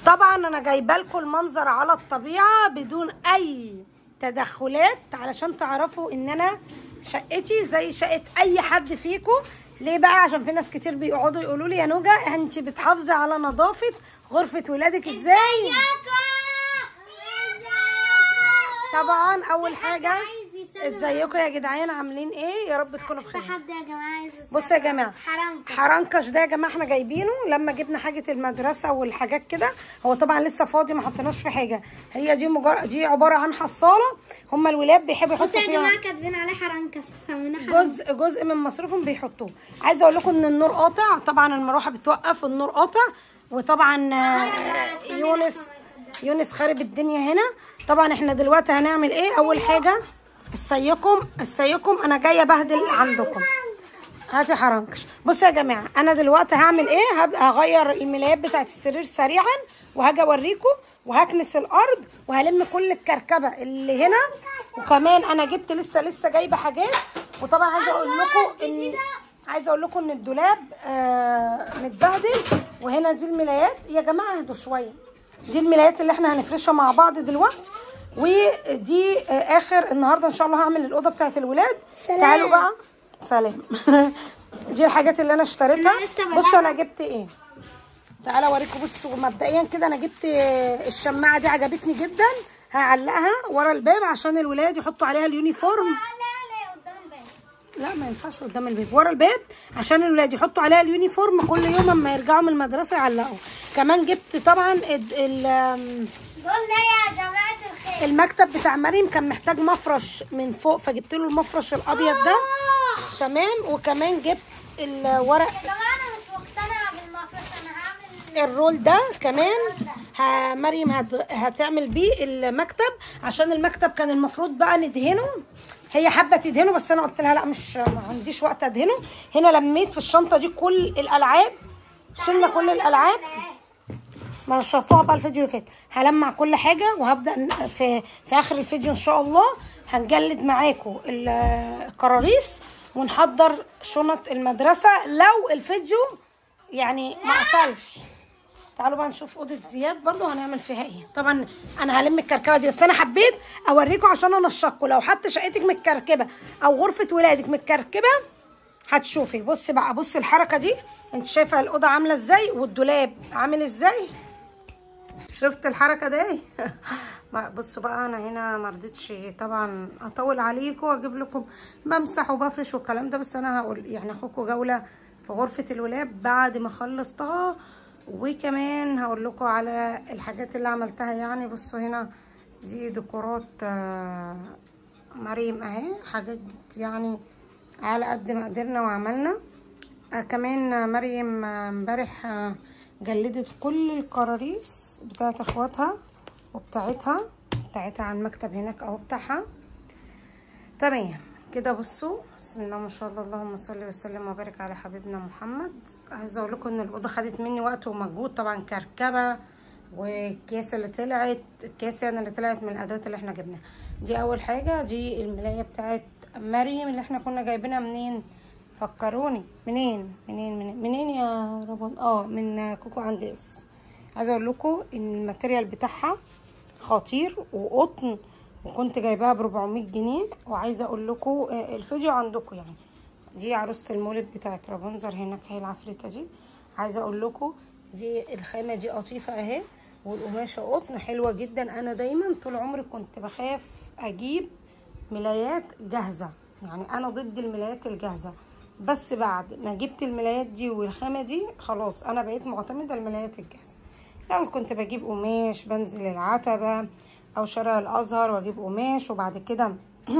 طبعا انا جايبه لكم المنظر على الطبيعه بدون اي تدخلات علشان تعرفوا ان انا شقتي زي شقه اي حد فيكم ليه بقى عشان في ناس كتير بيقعدوا يقولوا لي يا نوجا انت بتحافظي على نظافه غرفه ولادك ازاي طبعا اول حاجه ازيكم يا جدعان عاملين ايه يا رب تكونوا بخير حد يا جماعه عايز بصوا يا جماعه حرام حرنكش ده يا جماعه احنا جايبينه لما جبنا حاجه المدرسه والحاجات كده هو طبعا لسه فاضي ما حطيناش في حاجه هي دي مجر... دي عباره عن حصاله هم الولاد بيحبوا بصوا يحطوا يا فيها جماعه كاتبين عليه حرنكس سمونا حرنكس جزء جزء من مصروفهم بيحطوه عايزه اقول لكم ان النور قاطع طبعا المروحه بتوقف النور قاطع وطبعا آه، يونس يونس خارب الدنيا هنا طبعا احنا دلوقتي هنعمل ايه اول حاجه السيكم السيكم انا جايه بهدل عندكم هاتي حرنكش بصوا يا جماعه انا دلوقتي هعمل ايه هبقى هغير الملايات بتاعت السرير سريعا وهاجي اوريكم وهكنس الارض وهلم كل الكركبه اللي هنا وكمان انا جبت لسه لسه جايبه حاجات وطبعا عايزه اقول لكم ان عايزه اقول لكم ان الدولاب آه متبهدل وهنا دي الملايات يا جماعه اهدوا شويه دي الملايات اللي احنا هنفرشها مع بعض دلوقتي ودي آه اخر النهارده ان شاء الله هعمل الاوضه بتاعت الولاد سلام. تعالوا بقى سلام دي الحاجات اللي انا اشتريتها أنا لسه بدأت. بصوا انا جبت ايه تعالى اوريكم بصوا مبدئيا كده انا جبت الشماعه دي عجبتني جدا هعلقها ورا الباب عشان الولاد يحطوا عليها اليونيفورم لا ما ينفعش قدام الباب ورا الباب عشان الولاد يحطوا عليها اليونيفورم كل يوم اما يرجعوا من المدرسه يعلقوا كمان جبت طبعا ال- ال- دول يا جماعه الخير المكتب بتاع مريم كان محتاج مفرش من فوق فجبت له المفرش الابيض ده تمام وكمان جبت الورق يا جماعه انا مش مقتنعه بالمفرش انا هعمل الرول ده كمان ه- مريم هت- هتعمل بيه المكتب عشان المكتب كان المفروض بقى ندهنه هي حابه تدهنه بس انا قلت لها لا مش ما عنديش وقت ادهنه هنا لميت في الشنطه دي كل الالعاب شلنا كل الالعاب ما شافوها بقى الفيديو اللي فات هلمع كل حاجه وهبدا ن- في في اخر الفيديو ان شاء الله هنجلد معاكم ال- الكراريس ونحضر شنط المدرسه لو الفيديو يعني ما قفلش تعالوا بقى نشوف اوضه زياد برضو هنعمل فيها ايه طبعا انا هلم الكركبه دي بس انا حبيت اوريكم عشان انشقكم لو حتى شقتك متكركبه او غرفه ولادك متكركبه هتشوفي بصي بقى بصي الحركه دي انت شايفه الاوضه عامله ازاي والدولاب عامل ازاي شفت الحركه دي ما- بصوا بقى انا هنا ما رضيتش طبعا اطول عليكم واجيب لكم بمسح وبفرش والكلام ده بس انا هقول يعني اخدكم جوله في غرفه الولاد بعد ما خلصتها وكمان هقول لكم على الحاجات اللي عملتها يعني بصوا هنا دي ديكورات آه، مريم اهي حاجات يعني على قد ما قدرنا وعملنا آه كمان مريم آه، امبارح آه، جلدت كل الكراريس بتاعت اخواتها وبتاعتها بتاعتها على المكتب هناك اهو بتاعها تمام كده بصوا بسم الله ما شاء الله اللهم صل وسلم وبارك على حبيبنا محمد عايزه اقول لكم ان الاوضه خدت مني وقت ومجهود طبعا كركبه والكيس اللي طلعت الكيس يعني اللي طلعت من الادوات اللي احنا جبناها دي اول حاجه دي الملايه بتاعت مريم اللي احنا كنا جايبينها منين فكروني منين منين منين, منين يا ربان اه من كوكو عند اس عايزه اقول لكم ان الماتيريال بتاعها خطير وقطن وكنت جايباها ب 400 جنيه وعايزه اقول لكم آه، الفيديو عندكم يعني دي عروسه المولد بتاعت رابنزل هناك هي العفريته دي عايزه اقول لكم دي الخامه دي قطيفه اهي والقماشه قطن حلوه جدا انا دايما طول عمري كنت بخاف اجيب ملايات جاهزه يعني انا ضد الملايات الجاهزه بس بعد ما جبت الملايات دي والخامه دي خلاص انا بقيت معتمده الملايات الجاهزه الاول كنت بجيب قماش بنزل العتبه او شارع الازهر واجيب قماش وبعد كده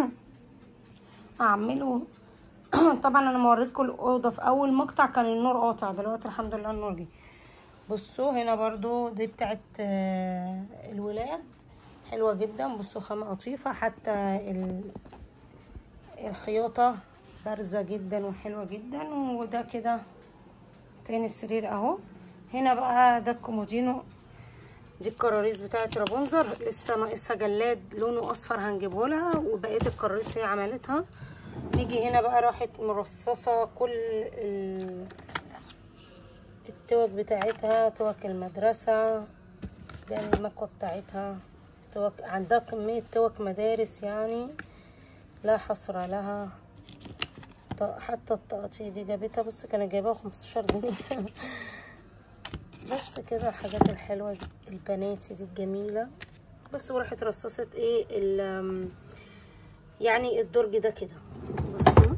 اعمله طبعا انا موريتكم الاوضه في اول مقطع كان النور قاطع دلوقتي الحمد لله النور جه بصوا هنا برضو دي بتاعت آه، الولاد حلوه جدا بصوا خامه قطيفه حتى ال- الخياطه بارزه جدا وحلوه جدا وده كده تاني السرير اهو هنا بقى ده الكومودينو دي الكراريس بتاعت رابنزل لسه ناقصها جلاد لونه اصفر هنجيبه لها وبقيه الكراريس هي عملتها نيجي هنا بقى راحت مرصصه كل ال- التوك بتاعتها توك المدرسه دي المكوة بتاعتها توك عندها كمية توك مدارس يعني لا حصر لها ط- حتى التقطيع دي جابتها بص كانت جايباها خمستاشر جنيه بس كده الحاجات الحلوة دي البناتي دي الجميلة بس وراحت رصصت ايه ال يعني الدرج ده كده بصوا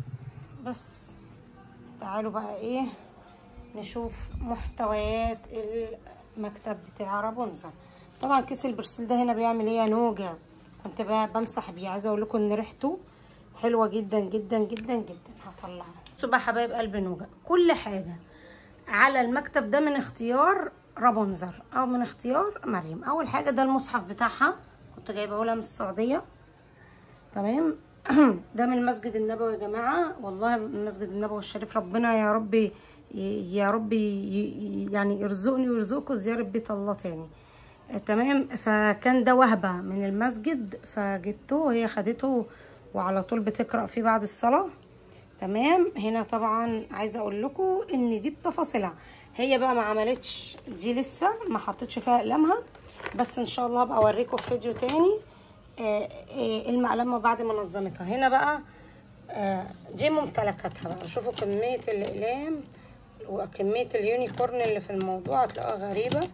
بس تعالوا بقى ايه نشوف محتويات المكتب بتاع رابونزل طبعا كيس البرسيل ده هنا بيعمل ايه يا نوجة كنت بقى بمسح بيه عايزه اقول لكم ان ريحته حلوه جدا جدا جدا جدا هطلعها بصوا بقى حبايب قلب نوجة كل حاجه على المكتب ده من اختيار رابونزر او من اختيار مريم اول حاجه ده المصحف بتاعها كنت جايبه لها من السعوديه تمام ده من المسجد النبوي يا جماعه والله المسجد النبوي الشريف ربنا يا رب ي- يا رب ي- ي- يعني يرزقني ويرزقكم زياره بيت الله تاني آه، تمام فكان ده وهبه من المسجد فجبته وهي خدته وعلى طول بتقرا فيه بعد الصلاه تمام هنا طبعا عايزه اقول لكم ان دي بتفاصيلها هي بقى ما عملتش دي لسه ما حطيتش فيها اقلامها بس ان شاء الله هبقى اوريكم في فيديو تاني آه، آه، المقلمه بعد ما نظمتها هنا بقى آه، دي ممتلكاتها بقى شوفوا كميه الاقلام وكميه اليونيكورن اللي في الموضوع هتلاقوها غريبه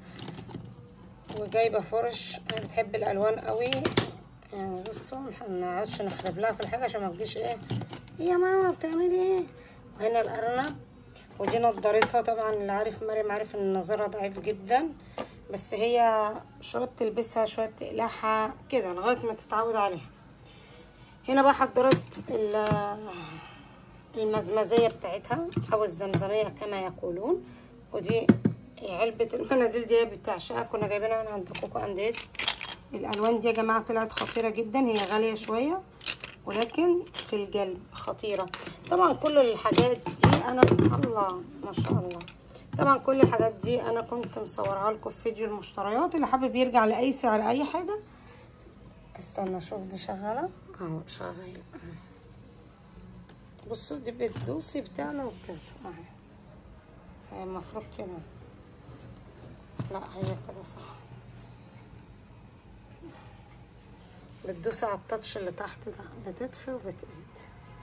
وجايبه فرش انا بتحب الالوان قوي يعني بصوا ما نقعدش نخرب لها في الحاجه عشان ما تجيش ايه إيه يا ماما بتعملي ايه وهنا الارنب ودي نضارتها طبعا اللي عارف مريم عارف ان نظرها ضعيف جدا بس هي شويه بتلبسها شويه بتقلعها كده لغايه ما تتعود عليها هنا بقى حضرت ال- المزمزيه بتاعتها او الزمزميه كما يقولون ودي علبه المناديل دي بتعشقها كنا جايبينها من عند كوكو انديس الالوان دي يا جماعه طلعت خطيره جدا هي غاليه شويه ولكن في الجلب خطيره طبعا كل الحاجات دي انا الله ما شاء الله طبعا كل الحاجات دي انا كنت مصورها لكم في فيديو المشتريات اللي حابب يرجع لاي سعر اي حاجه استنى اشوف دي شغاله اهو شغاله بصوا دي بتدوسي بتعلى وبتطلع اهي هي المفروض كده لا هي كده صح بتدوسي على التاتش اللي تحت ده بتطفي وبتقيد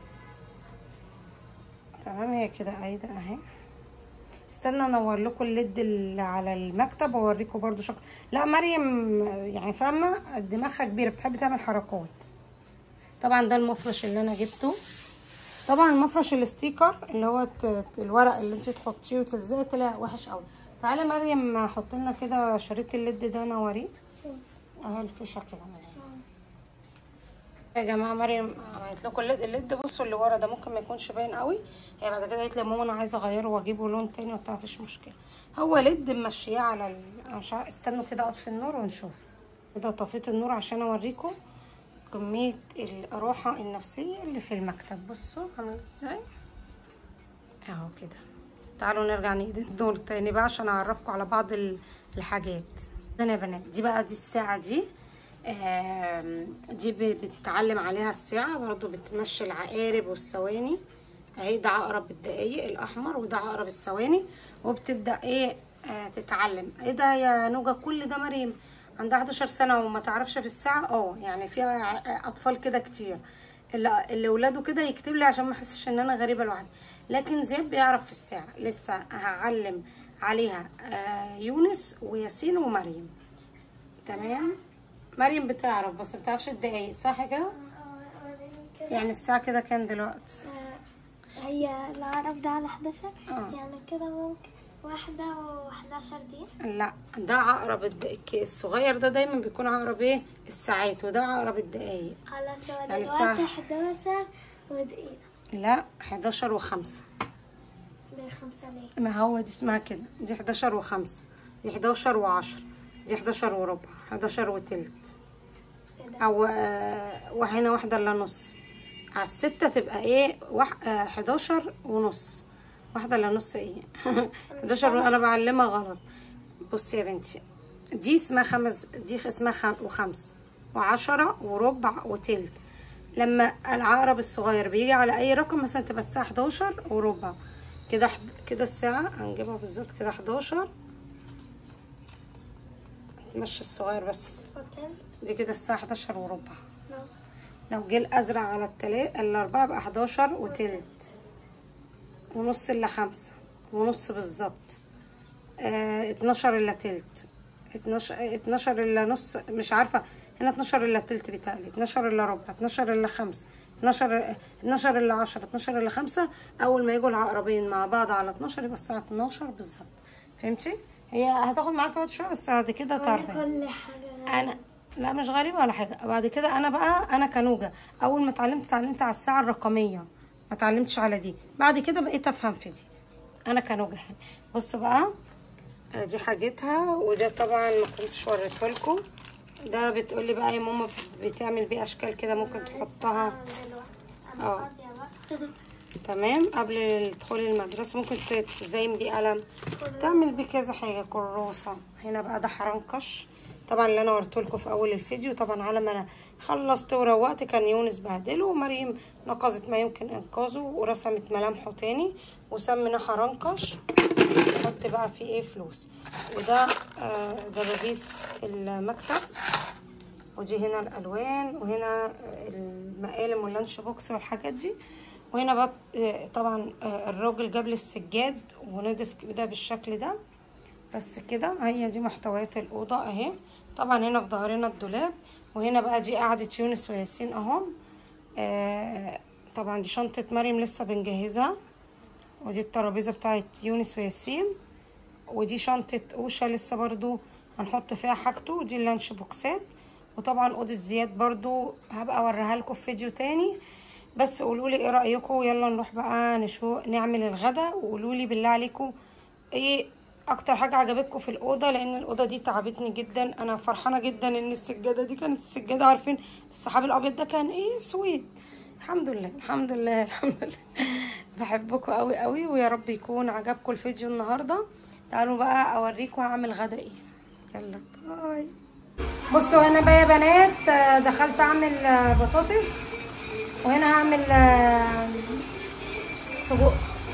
تمام هي كده قايدة اهي استنى انور لكم الليد اللي على المكتب واوريكم برضو شكل لا مريم يعني فاهمه دماغها كبيره بتحب تعمل حركات طبعا ده المفرش اللي انا جبته طبعا المفرش الستيكر اللي هو الت- الورق اللي انت تحطيه وتلزقيه طلع وحش قوي تعالي مريم حط لنا كده شريط الليد ده نوريه اهي الفيشه كده مريم يا جماعه مريم عملت لكم الليد الليد بصوا اللي ورا ده ممكن ما يكونش باين قوي هي بعد كده قالت لي يا ماما انا عايزه اغيره واجيبه لون تاني وبتاع مفيش مشكله هو ليد ممشياه على ال... أنا مش عارفة- استنوا كده اطفي النور ونشوف كده طفيت النور عشان اوريكم كميه الراحه النفسيه اللي في المكتب بصوا عامل ازاي اهو كده تعالوا نرجع نقيد النور تاني بقى عشان اعرفكم على بعض ال- الحاجات هنا يا بنات دي بقى دي الساعه دي آم، دي ب- بتتعلم عليها الساعة برضو بتمشي العقارب والثواني اهي ده عقرب الدقايق الاحمر وده عقرب الثواني وبتبدأ ايه آه تتعلم ايه ده يا نوجة كل ده مريم عندها 11 سنة وما تعرفش في الساعة اه يعني فيها ع- اطفال كده كتير اللي اللي ولاده كده يكتب لي عشان ما احسش ان انا غريبة لوحدي لكن زياد بيعرف في الساعة لسه هعلم عليها آه يونس وياسين ومريم تمام مريم بتعرف بس ما بتعرفش الدقايق صح كده يعني الساعة كده كام دلوقتي هي العرب ده على 11 آه. يعني كده ممكن واحدة و11 دقيقة لا ده عقرب الدقايق الصغير ده دايما بيكون عقرب ايه الساعات وده عقرب الدقايق خلاص هو يعني دلوقتي الساعة- 11 ودقيقة لا 11 وخمسة ده خمسة ليه ما هو دي اسمها كده دي 11 وخمسة دي 11 وعشرة دي 11 وربع 11 وتلت ايه ده او آه، وهنا واحدة الا نص على الستة تبقى ايه وح... آه 11 ونص واحدة الا نص ايه 11 ون- انا بعلمها غلط بصي يا بنتي دي اسمها خمس دي اسمها خم... وخمس وعشرة وربع وتلت لما العقرب الصغير بيجي على اي رقم مثلا تبقى الساعة 11 وربع كده حد... كده الساعة هنجيبها بالظبط كده 11 تمشي الصغير بس وتلت دي كده الساعة 11 وربع نو لو جه الأزرق على التلات الأربعة بقى 11 وتلت ونص إلا خمسة ونص بالظبط آه 12 إلا تلت 12 12 إلا نص مش عارفة هنا 12 إلا تلت بيتهيألي 12 إلا ربع 12 إلا خمسة 12 12 إلا 10 12 إلا خمسة أول ما يجوا العقربين مع بعض على 12 يبقى الساعة 12 بالظبط فهمتي؟ هي هتاخد معاك وقت شوية بس بعد كده ولي تعرفي كل حاجة انا لا مش غريبه ولا حاجه بعد كده انا بقى انا كنوجه اول ما اتعلمت اتعلمت على الساعه الرقميه ما اتعلمتش على دي بعد كده بقيت افهم في دي انا كنوجه يعني بصوا بقى آه، دي حاجتها وده طبعا ما كنتش وريته لكم ده بتقولي بقى يا ماما بتعمل بيه اشكال كده ممكن تحطها انا اه. فاضية بقى تمام قبل دخول المدرسه ممكن تزين بيه قلم تعمل بيه كذا حاجه كراسه هنا بقى ده حرنكش طبعا اللي انا وريته لكم في اول الفيديو طبعا على ما انا خلصت وروقت كان يونس بهدله ومريم نقزت ما يمكن انقاذه ورسمت ملامحه تاني وسميناه حرنكش نحط بقى فيه ايه فلوس وده آه دبابيس المكتب ودي هنا الالوان وهنا المقالم واللانش بوكس والحاجات دي وهنا بقى آه، طبعا آه، الراجل جاب لي السجاد ونضف كده بالشكل ده بس كده هي دي محتويات الاوضه اهي طبعا هنا في ظهرنا الدولاب وهنا بقى دي قعده يونس وياسين اهم آه طبعا دي شنطه مريم لسه بنجهزها ودي الترابيزه بتاعت يونس وياسين ودي شنطة أوشا لسه برضو هنحط فيها حاجته ودي اللانش بوكسات وطبعا أوضة زياد برضو هبقى أوريها لكم في فيديو تاني بس قولوا لي ايه رأيكم يلا نروح بقى نشو نعمل الغدا وقولوا لي بالله عليكم ايه اكتر حاجة عجبتكم في الأوضة لأن الأوضة دي تعبتني جدا أنا فرحانة جدا إن السجادة دي كانت السجادة عارفين السحاب الأبيض ده كان ايه سويت الحمد لله الحمد لله الحمد لله بحبكم قوي قوي ويا رب يكون عجبكم الفيديو النهارده تعالوا بقى اوريكم هعمل غدا ايه يلا باي بصوا هنا بقى يا بنات آه، دخلت اعمل آه، بطاطس وهنا هعمل آه، سجق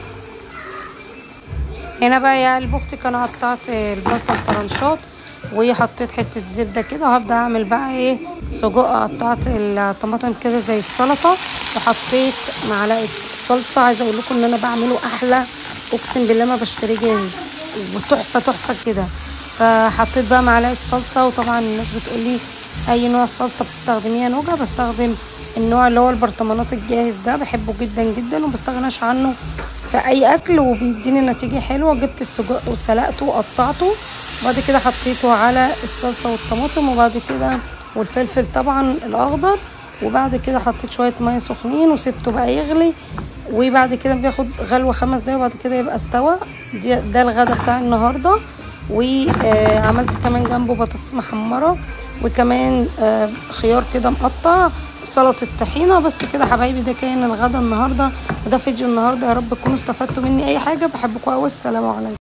هنا بقى يا قلب اختي كان قطعت البصل طرنشات وحطيت حته زبده كده وهبدا اعمل بقى ايه سجق قطعت الطماطم كده زي السلطه وحطيت معلقه صلصه عايزه اقول لكم ان انا بعمله احلى اقسم بالله ما بشتريه جاهز وتحفه تحفه كده فحطيت بقى معلقه صلصه وطبعا الناس بتقول لي اي نوع صلصه بتستخدميها نوجه بستخدم النوع اللي هو البرطمانات الجاهز ده بحبه جدا جدا وبستغناش عنه في اي اكل وبيديني نتيجه حلوه جبت السجق وسلقته وقطعته وبعد كده حطيته على الصلصه والطماطم وبعد كده والفلفل طبعا الاخضر وبعد كده حطيت شويه ميه سخنين وسبته بقى يغلي وبعد كده بياخد غلوه خمس دقايق وبعد كده يبقى استوى دي ده الغدا بتاع النهارده وعملت كمان جنبه بطاطس محمره وكمان آه، خيار كده مقطع سلطه طحينه بس كده حبايبي ده كان الغدا النهارده وده فيديو النهارده يا رب تكونوا استفدتوا مني اي حاجه بحبكم قوي السلام عليكم